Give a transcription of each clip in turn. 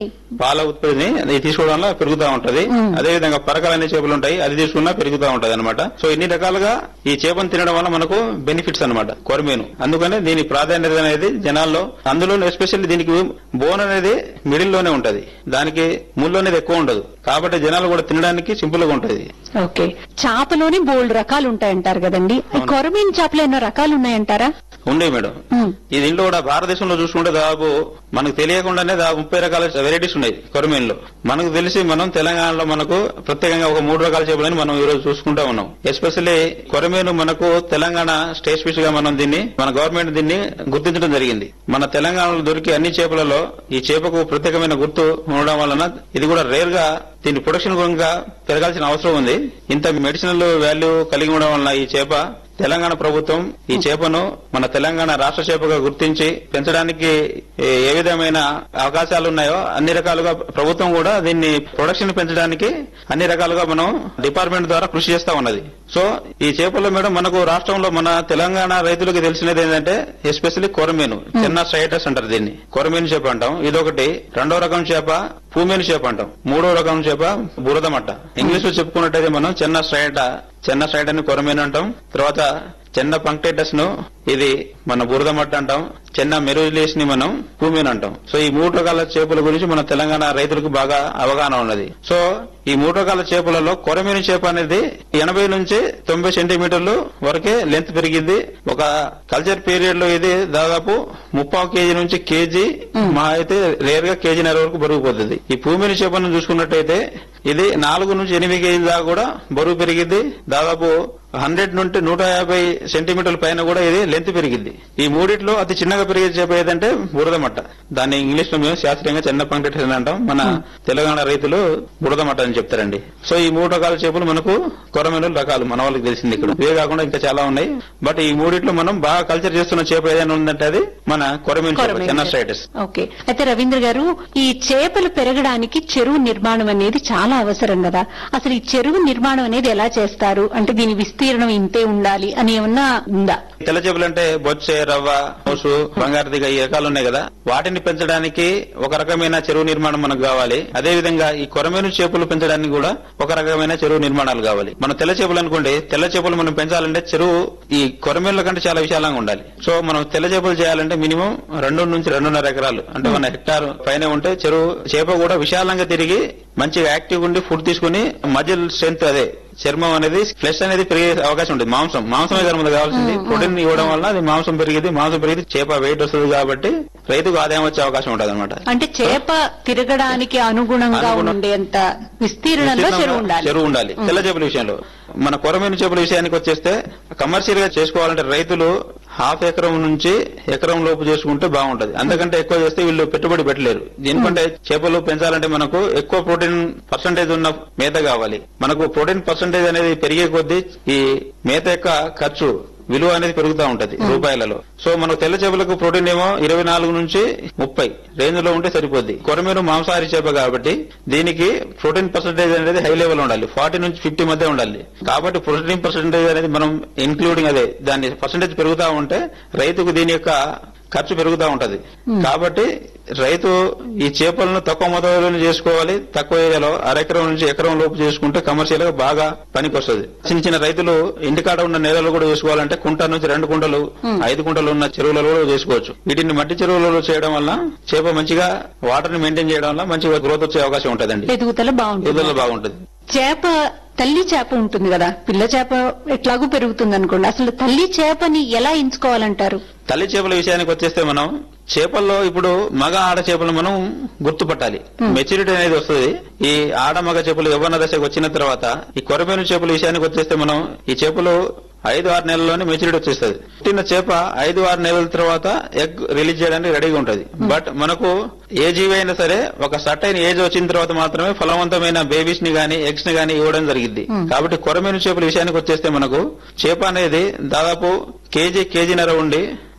పాల ఉత్పత్తిని అది తీసుకోవడం వల్ల పెరుగుతూ ఉంటది అదే విధంగా పరకాలు అనే చేపలు ఉంటాయి అది తీసుకున్నా పెరుగుతూ ఉంటది అనమాట సో ఇన్ని రకాలుగా ఈ చేపను తినడం వల్ల మనకు బెనిఫిట్స్ అనమాట కొరమీను అందుకనే దీని ప్రాధాన్యత అనేది జనాల్లో అందులో ఎస్పెషల్లీ దీనికి బోన్ అనేది మిడిల్ లోనే ఉంటది దానికి ముళ్ళు అనేది ఎక్కువ ఉండదు కాబట్టి జనాలు కూడా తినడానికి సింపుల్ గా ఉంటది ఓకే చేపలోని బోల్డ్ రకాలు ఉంటాయంటారు కదండి ఈ కొరమీన్ చేపలు ఎన్నో రకాలు ఉన్నాయంటారా ఉండే మేడం ఉమ్. ఈ దీంట్లో కూడా భారతదేశంలో చూసుకుంటే దాదాపు మనకు తెలియకుండానే దాదాపు ముప్పై రకాల వెరైటీస్ ఉన్నాయి కొరమీన్లో మనకు తెలిసి మనం తెలంగాణలో మనకు ప్రత్యేకంగా ఒక మూడు రకాల చేపలని మనం ఈ రోజు చూసుకుంటా ఉన్నాం ఎస్పెషల్లీ కొరమీను మనకు తెలంగాణ స్టేట్ ఫిష్ గా మనం దీన్ని మన గవర్నమెంట్ దీన్ని గుర్తించడం జరిగింది మన తెలంగాణలో దొరికే అన్ని చేపలలో ఈ చేపకు ప్రత్యేకమైన గుర్తు ఉండడం వలన ఇది కూడా రేర్ గా దీని ప్రొడక్షన్ గురంగా పెరగాల్సిన అవసరం ఉంది ఇంత మెడిసినల్ వాల్యూ కలిగి ఉండడం వలన ఈ చేప తెలంగాణ ప్రభుత్వం ఈ చేపను మన తెలంగాణ రాష్ట్ర చేపగా గుర్తించి పెంచడానికి ఏ- ఏ విధమైన అవకాశాలు ఉన్నాయో అన్ని రకాలుగా ప్రభుత్వం కూడా దీన్ని ప్రొడక్షన్ పెంచడానికి అన్ని రకాలుగా మనం డిపార్ట్మెంట్ ద్వారా కృషి చేస్తా ఉన్నది సో ఈ చేపల్లో మేడం మనకు రాష్ట్రంలో మన తెలంగాణ రైతులకు తెలిసినది ఏంటంటే ఎస్పెషల్లీ కొరమీను చిన్న స్ట్రైటర్స్ అంటారు దీన్ని కొరమీను చేప అంటాం ఇదొకటి రెండో రకం చేప పూమీను చేప అంటాం మూడో రకం చేప బురదమట్ట ఇంగ్లీష్ లో చెప్పుకున్నట్టయితే మనం చిన్న స్ట్రైట చిన్న స్ట్రైట్ అని కొరమీను అంటాం తర్వాత చిన్న పంక్టేటస్ ను ఇది మన బురదమట్ట అంటాం చిన్న మెరుజులేస్ ని మనం భూమిని అంటాం సో ఈ మూడు రకాల చేపల గురించి మన తెలంగాణ రైతులకు బాగా అవగాహన ఉన్నది సో ఈ మూడు రకాల చేపలలో కొరమీను చేప అనేది ఎనభై నుంచి తొంభై సెంటీమీటర్లు వరకే లెంత్ పెరిగింది ఒక కల్చర్ పీరియడ్ లో ఇది దాదాపు ముప్పావు కేజీ నుంచి కేజీ మా అయితే రేర్ గా కేజీన్నర వరకు బరువు పోతుంది ఈ భూమిని చేపను చూసుకున్నట్టయితే ఇది నాలుగు నుంచి ఎనిమిది కేజీల దాకా కూడా బరువు పెరిగింది దాదాపు హండ్రెడ్ నుండి నూట యాభై సెంటీమీటర్ల పైన కూడా ఇది లెంత్ పెరిగింది ఈ మూడిట్లో అతి చిన్నగా పెరిగే చేప ఏదంటే బురదమట్ట దాన్ని ఇంగ్లీష్ లో మేము శాస్త్రీయంగా చిన్న పంక్టెట్ అని అంటాం మన తెలంగాణ రైతులు బురదమట్ట అని చెప్తారండి సో ఈ మూడు రకాల చేపలు మనకు కొరమీనుల రకాలు మన వాళ్ళకి తెలిసింది ఇక్కడ ఇవే కాకుండా ఇంకా చాలా ఉన్నాయి బట్ ఈ మూడిట్లో మనం బాగా కల్చర్ చేస్తున్న చేప ఏదైనా ఉందంటే అది మన కొరమీను చేప కొరమీను చిన్న చేప. స్ట్రైటస్ ఓకే అయితే రవీంద్ర గారు ఈ చేపలు పెరగడానికి చెరువు నిర్మాణం అనేది చాలా అవసరం కదా అసలు ఈ చెరువు నిర్మాణం అనేది ఎలా చేస్తారు అంటే దీని విస్తీర్ణం ఇంతే ఉండాలి అని ఏమన్నా ఉందా తెల్ల చేపలు అంటే బొచ్చే రవ్వ మోసు బంగారు దిగ ఈ రకాలు ఉన్నాయి కదా వాటిని పెంచడానికి ఒక రకమైన చెరువు నిర్మాణం మనకు కావాలి అదే విధంగా ఈ కొరమేను చేపలు పెంచడానికి కూడా ఒక రకమైన చెరువు నిర్మాణాలు కావాలి మన తెల్ల చేపలు అనుకోండి తెల్ల చేపలు మనం పెంచాలంటే చెరువు ఈ కొరమేనుల కంటే చాలా విశాలంగా ఉండాలి సో మనం తెల్ల చేపలు చేయాలంటే మినిమం రెండు నుంచి రెండున్నర ఎకరాలు అంటే మన హెక్టార్ పైన ఉంటే చెరువు చేప కూడా విశాలంగా తిరిగి మంచిగా యాక్టివ్ ఉండి ఫుడ్ తీసుకుని మజిల్ స్ట్రెంత్ అదే చర్మం అనేది ఫ్లెష్ అనేది పెరిగే అవకాశం ఉంటుంది మాంసం మాంసమే కదా మనకు కావాల్సింది ప్రోటీన్ ఇవ్వడం వల్ల అది మాంసం పెరిగింది మాంసం పెరిగితే చేప వెయిట్ వస్తుంది కాబట్టి రైతుకు ఆదాయం వచ్చే అవకాశం ఉంటుంది అనమాట అంటే చేప తిరగడానికి అనుగుణంగా అనుగుణం. ఉండేంత విస్తీర్ణంలో చెరువు ఉండాలి చెరువు ఉండాలి తెల్ల చేపల విషయంలో మన కొరమీను చేపల విషయానికి వచ్చేస్తే కమర్షియల్ గా చేసుకోవాలంటే రైతులు హాఫ్ ఎకరం నుంచి ఎకరం లోపు చేసుకుంటే బాగుంటది అంతకంటే ఎక్కువ చేస్తే వీళ్ళు పెట్టుబడి పెట్టలేరు దీనికంటే చేపలు పెంచాలంటే మనకు ఎక్కువ ప్రోటీన్ పర్సంటేజ్ ఉన్న మేత కావాలి మనకు ప్రోటీన్ పర్సంటేజ్ అనేది పెరిగే కొద్దీ ఈ మేత యొక్క ఖర్చు విలువ అనేది పెరుగుతూ ఉంటది రూపాయలలో సో మనకు తెల్ల చేపలకు ప్రోటీన్ ఏమో ఇరవై నాలుగు నుంచి ముప్పై రేంజ్ లో ఉంటే సరిపోద్ది కొరమీను మాంసాహారి చేప కాబట్టి దీనికి ప్రోటీన్ పర్సంటేజ్ అనేది హై లెవెల్ ఉండాలి ఫార్టీ నుంచి ఫిఫ్టీ మధ్య ఉండాలి కాబట్టి ప్రోటీన్ పర్సంటేజ్ అనేది మనం ఇంక్లూడింగ్ అదే దాని పర్సంటేజ్ పెరుగుతూ ఉంటే రైతుకు దీని యొక్క ఖర్చు పెరుగుతూ ఉంటది కాబట్టి రైతు ఈ చేపలను తక్కువ మొత్తంలో చేసుకోవాలి తక్కువ ఏరియాలో అరెకరం నుంచి ఎకరం లోపు చేసుకుంటే కమర్షియల్ గా బాగా పనికొస్తుంది చిన్న చిన్న రైతులు ఇంటికాడ ఉన్న నేలలు కూడా చేసుకోవాలంటే కుంట నుంచి రెండు కుంటలు ఐదు కుంటలు ఉన్న చెరువులలో కూడా చేసుకోవచ్చు వీటిని మట్టి చెరువులలో చేయడం వల్ల చేప మంచిగా వాటర్ ని మెయింటైన్ చేయడం వల్ల మంచిగా గ్రోత్ వచ్చే అవకాశం ఉంటదండి ఎదుగుదల బాగుంటుంది ఎదుగుదల బాగుంటుంది చేప తల్లి చేప ఉంటుంది కదా పిల్ల చేప ఎట్లాగూ పెరుగుతుంది అనుకోండి అసలు తల్లి చేపని ఎలా ఎంచుకోవాలంటారు తల్లి చేపల విషయానికి వచ్చేస్తే మనం చేపల్లో ఇప్పుడు మగ ఆడ చేపలు మనం గుర్తుపట్టాలి మెచ్యూరిటీ అనేది వస్తుంది ఈ ఆడ మగ చేపలు యవ్వన దశకు వచ్చిన తర్వాత ఈ కొరమేను చేపల విషయానికి వచ్చేస్తే మనం ఈ చేపలు ఐదు ఆరు నెలల్లోనే మెచ్యూరిటీ వచ్చేస్తుంది పుట్టిన చేప ఐదు ఆరు నెలల తర్వాత ఎగ్ రిలీజ్ చేయడానికి రెడీగా ఉంటది బట్ మనకు ఏ జీవి అయినా సరే ఒక సర్టైన్ ఏజ్ వచ్చిన తర్వాత మాత్రమే ఫలవంతమైన బేబీస్ ని గానీ ఎగ్స్ ని గానీ ఇవ్వడం జరిగింది కాబట్టి కొరమేను చేపల విషయానికి వచ్చేస్తే మనకు చేప అనేది దాదాపు కేజీ కేజీన్నర ఉండి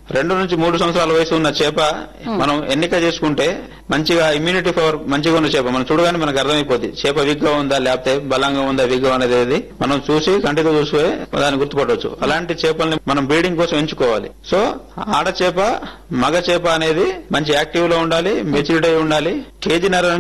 రెండు నుంచి మూడు సంవత్సరాల వయసు ఉన్న చేప మనం ఎన్నిక చేసుకుంటే మంచిగా ఇమ్యూనిటీ పవర్ మంచిగా ఉన్న చేప మనం చూడగానే మనకు అర్థమైపోద్ది చేప వీక్ గా ఉందా లేకపోతే బలంగా ఉందా వీక్ గా అనేది మనం చూసి కంటితో చూసి దాన్ని గుర్తుపట్టవచ్చు అలాంటి చేపల్ని మనం బ్రీడింగ్ కోసం ఎంచుకోవాలి సో ఆడ చేప మగ చేప అనేది మంచి యాక్టివ్ లో ఉండాలి మెచ్యూరిటీ అయి ఉండాలి కేజీన్నర